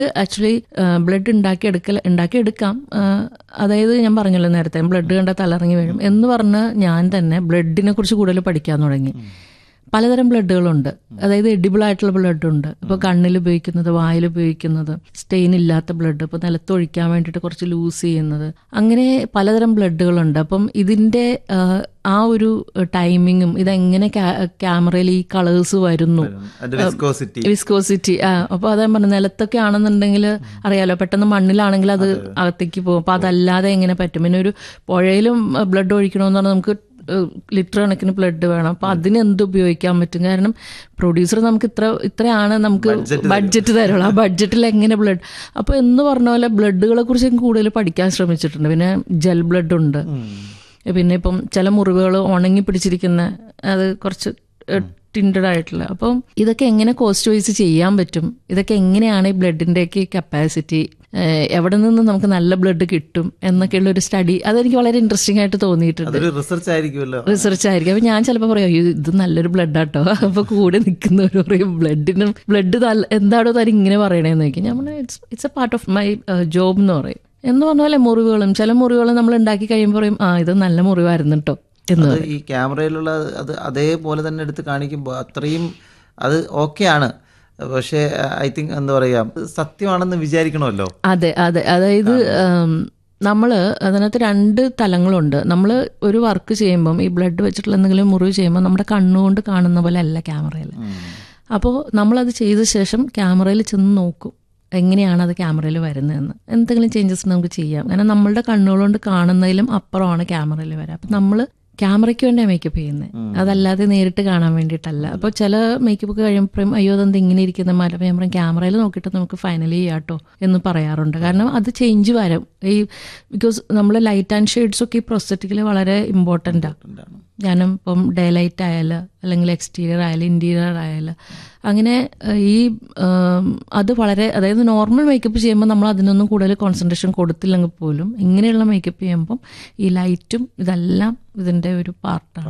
actually blood ഉണ്ടാക്കി എടുക്കൽ ഉണ്ടാക്കി എടുക്കാം ആ, അതായത് ഞാൻ പറഞ്ഞല്ലോ നേരത്തെ ബ്ലഡ് കണ്ട തലറങ്ങി വീഴും എന്ന് പറഞ്ഞ് ഞാൻ തന്നെ ബ്ലഡിനെ കുറിച്ച് കൂടുതൽ പഠിക്കാൻ തുടങ്ങി പലതരം ബ്ലഡുകളുണ്ട് അതായത് എഡിബിൾ ആയിട്ടുള്ള ബ്ലഡ് ഉണ്ട് ഇപ്പോൾ കണ്ണിൽ ഉപയോഗിക്കുന്നത് വായിൽ ഉപയോഗിക്കുന്നത് സ്റ്റെയിൻ ഇല്ലാത്ത ബ്ലഡ് ഇപ്പോൾ നിലത്തൊഴിക്കാൻ വേണ്ടിയിട്ട് കുറച്ച് ലൂസ് ചെയ്യുന്നത് അങ്ങനെ പലതരം ബ്ലഡുകളുണ്ട് അപ്പം ഇതിന്റെ ആ, ആ ഒരു ടൈമിങ്ങും ഇതെങ്ങനെ ക്യാമറയിൽ ഈ കളേഴ്സ് വരുന്നു അതിന്റെ വിസ്കോസിറ്റി വിസ്കോസിറ്റി ആ അപ്പൊ അതാ പറഞ്ഞ നിലത്തൊക്കെ ആണെന്നുണ്ടെങ്കിൽ അറിയാലോ പെട്ടെന്ന് മണ്ണിലാണെങ്കിൽ അത് അകത്തേക്ക് പോകും അപ്പൊ അതല്ലാതെ എങ്ങനെ പറ്റും പിന്നെ ഒരു പുഴയിലും ബ്ലഡ് ഒഴിക്കണമെന്ന് പറഞ്ഞാൽ നമുക്ക് ലിറ്റർ കണക്കിന് ബ്ലഡ് വേണം അപ്പൊ അതിന് എന്ത് ഉപയോഗിക്കാൻ പറ്റും കാരണം പ്രൊഡ്യൂസർ നമുക്ക് ഇത്ര ഇത്രയാണ് നമുക്ക് ബഡ്ജറ്റ് തരുള്ളൂ ആ ബഡ്ജറ്റിൽ എങ്ങനെ ബ്ലഡ് അപ്പൊ എന്ന് പറഞ്ഞ പോലെ ബ്ലഡുകളെ കുറിച്ച് ഞാൻ കൂടുതൽ പഠിക്കാൻ ശ്രമിച്ചിട്ടുണ്ട് പിന്നെ ജെൽ ബ്ലഡ് ഉണ്ട് പിന്നെ ഇപ്പം ചില മുറിവുകൾ ഉണങ്ങി പിടിച്ചിരിക്കുന്ന അത് കുറച്ച് ടിൻഡഡ് ആയിട്ടുള്ള അപ്പം ഇതൊക്കെ എങ്ങനെ കോസ്റ്റ് വൈസ് ചെയ്യാൻ പറ്റും ഇതൊക്കെ എങ്ങനെയാണ് ഈ ബ്ലഡിൻ്റെയൊക്കെ കപ്പാസിറ്റി എവിടെ നിന്ന് നമുക്ക് നല്ല ബ്ലഡ് കിട്ടും എന്നൊക്കെയുള്ള ഒരു സ്റ്റഡി അതെനിക്ക് വളരെ ഇൻട്രസ്റ്റിംഗ് ആയിട്ട് തോന്നിയിട്ടുണ്ട് അതൊരു റിസർച്ച് ആയിരിക്കുമല്ലോ റിസർച്ച് ആയിരിക്കും അപ്പൊ ഞാൻ ചിലപ്പോൾ പറയും "അയ്യോ, ഇത് നല്ലൊരു ബ്ലഡ് ആട്ടോ അപ്പൊ കൂടെ നിൽക്കുന്നവർ പറയും ബ്ലഡിന് ബ്ലഡ് എന്താണോ താൻ ഇങ്ങനെ പറയണേന്ന് ചോദിക്കും ഞാൻ പറഞ്ഞു it's it's a part of my job എന്ന് പറയും എന്ന് പറഞ്ഞ പോലെ മുറിവുകളും ചില മുറിവുകളും നമ്മൾ ഉണ്ടാക്കി കഴിയുമ്പോൾ പറയും ആ ഇത് നല്ല മുറിവായിരുന്നു കേട്ടോ എന്ന് അത് ഈ ക്യാമറയിലുള്ള അത് അതേപോലെ തന്നെ എടുത്ത് കാണിക്കുമ്പോൾ അത്രയും അത് ഓക്കെയാണ് പക്ഷേ ഐ തിങ്ക് എന്താ പറയാ സത്യമാണെന്ന് വിചാരിക്കണമല്ലോ അതെ അതെ അതായത് നമ്മൾ അതിനകത്ത് രണ്ട് തലങ്ങളുണ്ട് നമ്മൾ ഒരു വർക്ക് ചെയ്യുമ്പം ഈ ബ്ലഡ് വെച്ചിട്ടുള്ള എന്തെങ്കിലും മുറിവ് ചെയ്യുമ്പോൾ നമ്മുടെ കണ്ണുകൊണ്ട് കാണുന്ന പോലെ അല്ല ക്യാമറയിൽ അപ്പോൾ നമ്മളത് ചെയ്ത ശേഷം ക്യാമറയിൽ ചെന്ന് നോക്കും എങ്ങനെയാണ് അത് ക്യാമറയിൽ വരുന്നതെന്ന് എന്തെങ്കിലും ചേഞ്ചസ് നമുക്ക് ചെയ്യാം കാരണം നമ്മളുടെ കണ്ണുകൊണ്ട് കാണുന്നതിലും അപ്പുറമാണ് ക്യാമറയിൽ വരിക അപ്പം നമ്മൾ ക്യാമറയ്ക്ക് വേണ്ടിയാണ് മേക്കപ്പ് ചെയ്യുന്നത് അതല്ലാതെ നേരിട്ട് കാണാൻ വേണ്ടിയിട്ടല്ല അപ്പോൾ ചില മേക്കപ്പ് ഒക്കെ കഴിയുമ്പോഴും അയ്യോ അതെന്ത് ഇങ്ങനെ ഇരിക്കുന്ന മല അപ്പോൾ ഞാൻ പറയും ക്യാമറയിൽ നോക്കിയിട്ട് നമുക്ക് ഫൈനലി ചെയ്യാട്ടോ എന്ന് പറയാറുണ്ട് കാരണം അത് ചേഞ്ച് വരും ഈ ബിക്കോസ് നമ്മൾ ലൈറ്റ് ആൻഡ് ഷെയ്ഡ്സ് ഒക്കെ ഈ പ്രൊസറ്റിക്കിൽ വളരെ ഇമ്പോർട്ടൻ്റാണ് ഞാനും ഇപ്പം ഡേ ലൈറ്റ് ആയാലും അല്ലെങ്കിൽ എക്സ്റ്റീരിയർ ആയാലും ഇൻറ്റീരിയർ ആയാലും അങ്ങനെ ഏഹ്, ഈ ഏം, അത് വളരെ അതായത് നോർമൽ മേക്കപ്പ് ചെയ്യുമ്പോൾ നമ്മൾ അതിനൊന്നും കൂടുതൽ കോൺസെൻട്രേഷൻ കൊടുത്തില്ലെങ്കിൽ പോലും ഇങ്ങനെയുള്ള മേക്കപ്പ് ചെയ്യുമ്പം ഈ ലൈറ്റും ഇതെല്ലാം ഇതിൻ്റെ ഒരു പാർട്ടാണ്